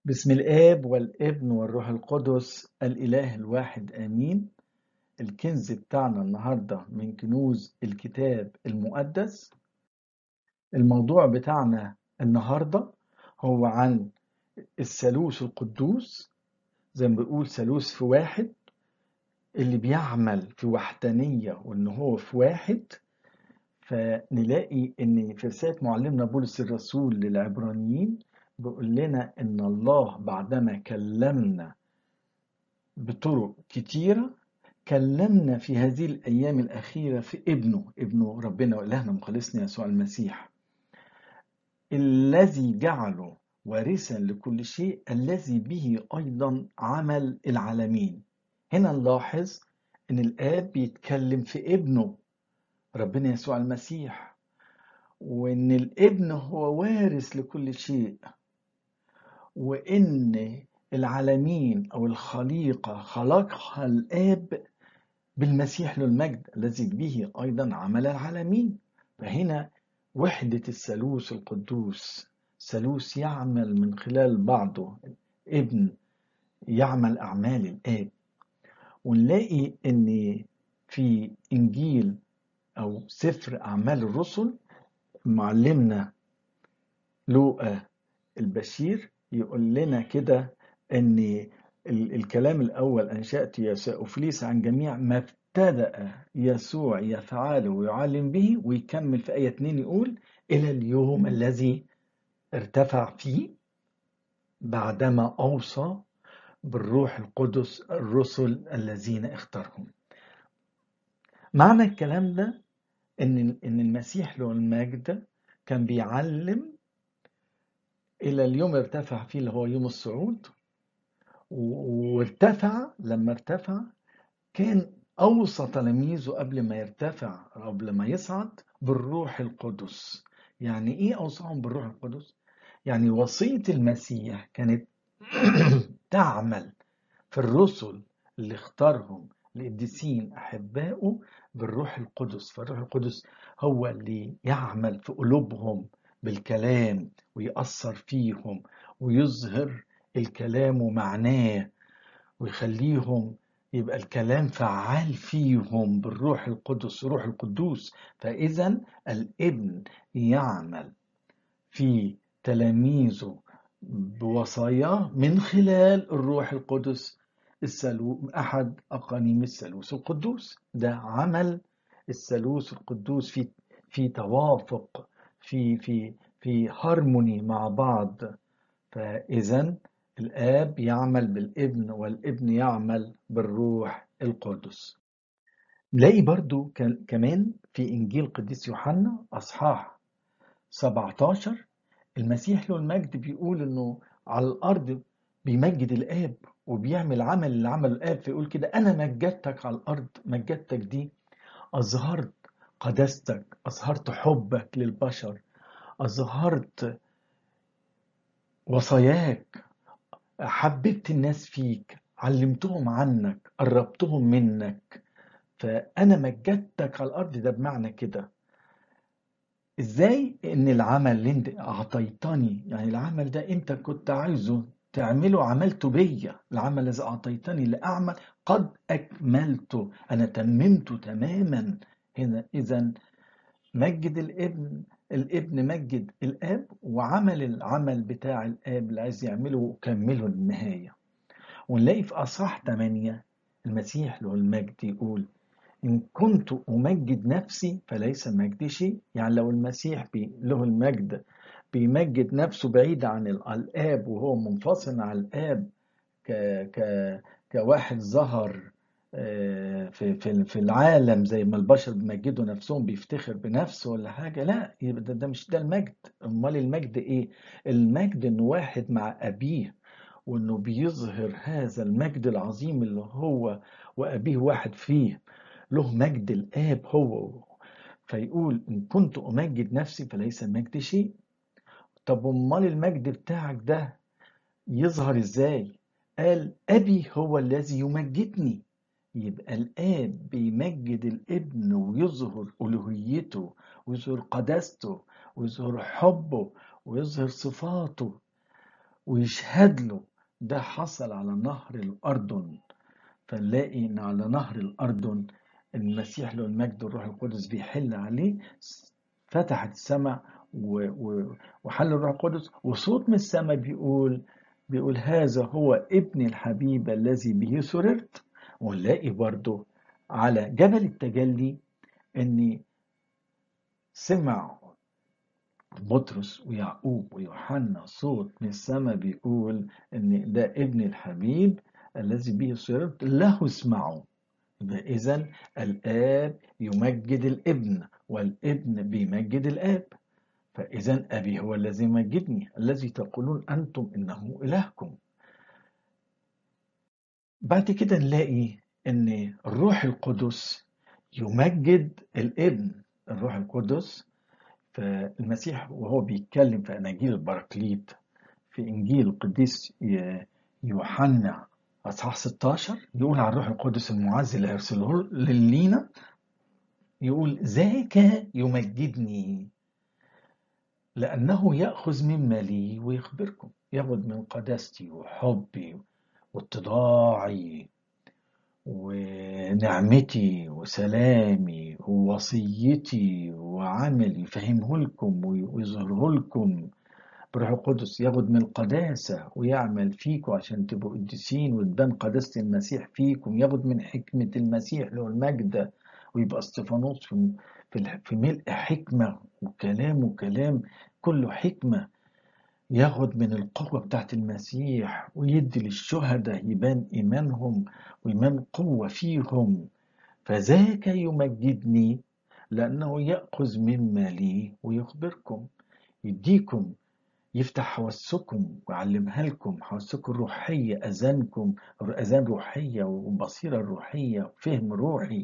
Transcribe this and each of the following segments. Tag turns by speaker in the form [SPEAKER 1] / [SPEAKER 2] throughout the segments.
[SPEAKER 1] بسم الآب والابن والروح القدس الإله الواحد آمين الكنز بتاعنا النهاردة من كنوز الكتاب المقدس الموضوع بتاعنا النهاردة هو عن الثالوث القدوس زي ما بيقول ثالوث في واحد اللي بيعمل في وحدانية وإن هو في واحد فنلاقي إن في رسالة معلمنا بولس الرسول للعبرانيين بيقول لنا إن الله بعدما كلمنا بطرق كتيرة كلمنا في هذه الأيام الأخيرة في ابنه ابنه ربنا وإلهنا مخلصنا يسوع المسيح الذي جعله وارثا لكل شيء الذي به أيضا عمل العالمين هنا نلاحظ إن الآب بيتكلم في ابنه ربنا يسوع المسيح وإن الابن هو وارث لكل شيء وإن العالمين أو الخليقة خلقها الآب بالمسيح له المجد الذي به أيضا عمل العالمين فهنا وحدة الثالوث القدوس ثالوث يعمل من خلال بعضه ابن يعمل أعمال الآب ونلاقي إن في إنجيل أو سفر أعمال الرسل معلمنا لوقا البشير يقول لنا كده ان الكلام الاول انشات يا ساوفليس عن جميع ما ابتدا يسوع يفعله ويعلم به ويكمل في ايه 2 يقول الى اليوم الذي ارتفع فيه بعدما اوصى بالروح القدس الرسل الذين اختارهم معنى الكلام ده ان ان المسيح له المجد كان بيعلم إلى اليوم ارتفع فيه اللي هو يوم الصعود وارتفع لما ارتفع كان أوصى تلاميذه قبل ما يرتفع قبل ما يصعد بالروح القدس يعني إيه أوصاهم بالروح القدس؟ يعني وصية المسيح كانت تعمل في الرسل اللي اختارهم القديسين أحبائه بالروح القدس فالروح القدس هو اللي يعمل في قلوبهم بالكلام ويأثر فيهم ويظهر الكلام ومعناه ويخليهم يبقى الكلام فعال فيهم بالروح القدس روح القدوس فإذا الابن يعمل في تلاميذه بوصاياه من خلال الروح القدس الثالوث أحد أقانيم الثالوث القدوس ده عمل الثالوث القدوس في في توافق في في في هارموني مع بعض فإذا الآب يعمل بالابن والابن يعمل بالروح القدس نلاقي برضو كمان في إنجيل قديس يوحنا أصحاح 17 المسيح له المجد بيقول إنه على الأرض بيمجد الآب وبيعمل عمل اللي عمله الآب فيقول كده أنا مجدتك على الأرض مجدتك دي أظهرت قداستك أظهرت حبك للبشر أظهرت وصاياك حببت الناس فيك علمتهم عنك قربتهم منك فأنا مجدتك على الأرض ده بمعنى كده إزاي إن العمل اللي أنت أعطيتني يعني العمل ده أنت كنت عايزه تعمله عملته بيا العمل الذي أعطيتني لأعمل قد أكملته أنا تممته تماما هنا إذا مجد الابن الابن مجد الاب وعمل العمل بتاع الاب اللي عايز يعمله وكمله للنهاية ونلاقي في أصح 8 المسيح له المجد يقول إن كنت أمجد نفسي فليس مجدي شيء يعني لو المسيح بي له المجد بيمجد نفسه بعيد عن الآب وهو منفصل عن الآب ك ك كواحد ظهر في في في العالم زي ما البشر بيمجدوا نفسهم بيفتخر بنفسه ولا حاجه لا يبقى ده, ده مش ده المجد امال المجد ايه المجد انه واحد مع ابيه وانه بيظهر هذا المجد العظيم اللي هو وابيه واحد فيه له مجد الاب هو فيقول ان كنت امجد نفسي فليس المجد شيء طب امال المجد بتاعك ده يظهر ازاي قال ابي هو الذي يمجدني يبقى الآب بيمجد الابن ويظهر ألوهيته ويظهر قداسته ويظهر حبه ويظهر صفاته ويشهد له ده حصل على نهر الأردن فنلاقي إن على نهر الأردن المسيح له المجد والروح القدس بيحل عليه فتحت السماء وحل الروح القدس وصوت من السماء بيقول بيقول هذا هو ابن الحبيب الذي به سررت ونلاقي برضه على جبل التجلي ان سمع بطرس ويعقوب ويوحنا صوت من السماء بيقول ان ده ابن الحبيب الذي به سررت له اسمعوا يبقى اذا الاب يمجد الابن والابن بيمجد الاب فاذا ابي هو الذي يمجدني الذي تقولون انتم انه الهكم بعد كده نلاقي ان الروح القدس يمجد الابن الروح القدس فالمسيح وهو بيتكلم في اناجيل البراكليت في انجيل القديس يوحنا اصحاح 16 يقول عن الروح القدس المعز اللي هيرسله لينا يقول ذاك يمجدني لأنه يأخذ مما لي ويخبركم ياخد من قداستي وحبي واتضاعي ونعمتي وسلامي ووصيتي وعملي يفهمه لكم ويظهره لكم بروح القدس ياخد من القداسة ويعمل فيكم عشان تبقوا قديسين وتبان قداسة المسيح فيكم ياخد من حكمة المسيح له المجد ويبقى استفانوس في في ملء حكمة وكلامه كلام كله حكمة ياخد من القوة بتاعت المسيح ويدي للشهداء يبان إيمانهم وإيمان قوة فيهم فذاك يمجدني لأنه يأخذ مما لي ويخبركم يديكم يفتح حواسكم ويعلمها لكم حواسكم الروحية أذانكم أذان روحية وبصيرة روحية وفهم روحي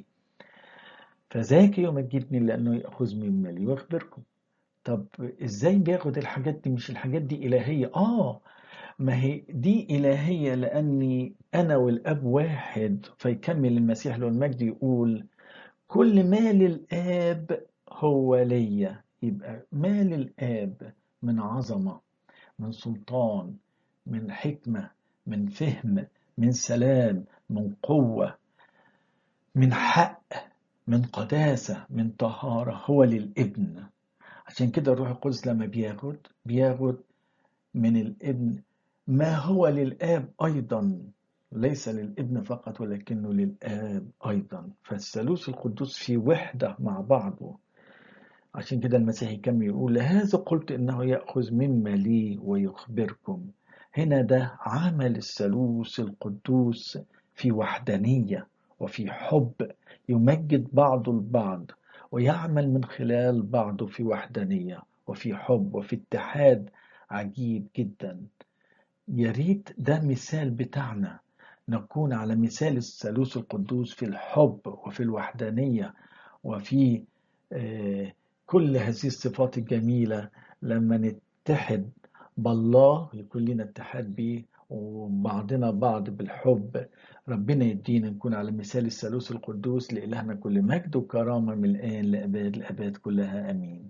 [SPEAKER 1] فذاك يمجدني لأنه يأخذ مما لي ويخبركم طب ازاي بياخد الحاجات دي مش الحاجات دي إلهية آه ما هي دي إلهية لأني أنا والأب واحد فيكمل المسيح له المجد يقول كل ما للآب هو ليا يبقى ما للآب من عظمة من سلطان من حكمة من فهم من سلام من قوة من حق من قداسة من طهارة هو للابن عشان كده الروح القدس لما بياخد بياخد من الابن ما هو للآب أيضا ليس للابن فقط ولكنه للآب أيضا فالثالوث القدوس في وحدة مع بعضه عشان كده المسيح يكمل يقول لهذا قلت إنه يأخذ مما لي ويخبركم هنا ده عمل الثالوث القدوس في وحدانية وفي حب يمجد بعض البعض ويعمل من خلال بعضه في وحدانية وفي حب وفي اتحاد عجيب جدا يا ريت ده مثال بتاعنا نكون على مثال الثالوث القدوس في الحب وفي الوحدانية وفي آه كل هذه الصفات الجميلة لما نتحد بالله يكون لنا اتحاد بيه وبعضنا بعض بالحب ربنا يدينا نكون على مثال الثالوث القدوس لإلهنا كل مجد وكرامة من الآن لأباد الأباد كلها آمين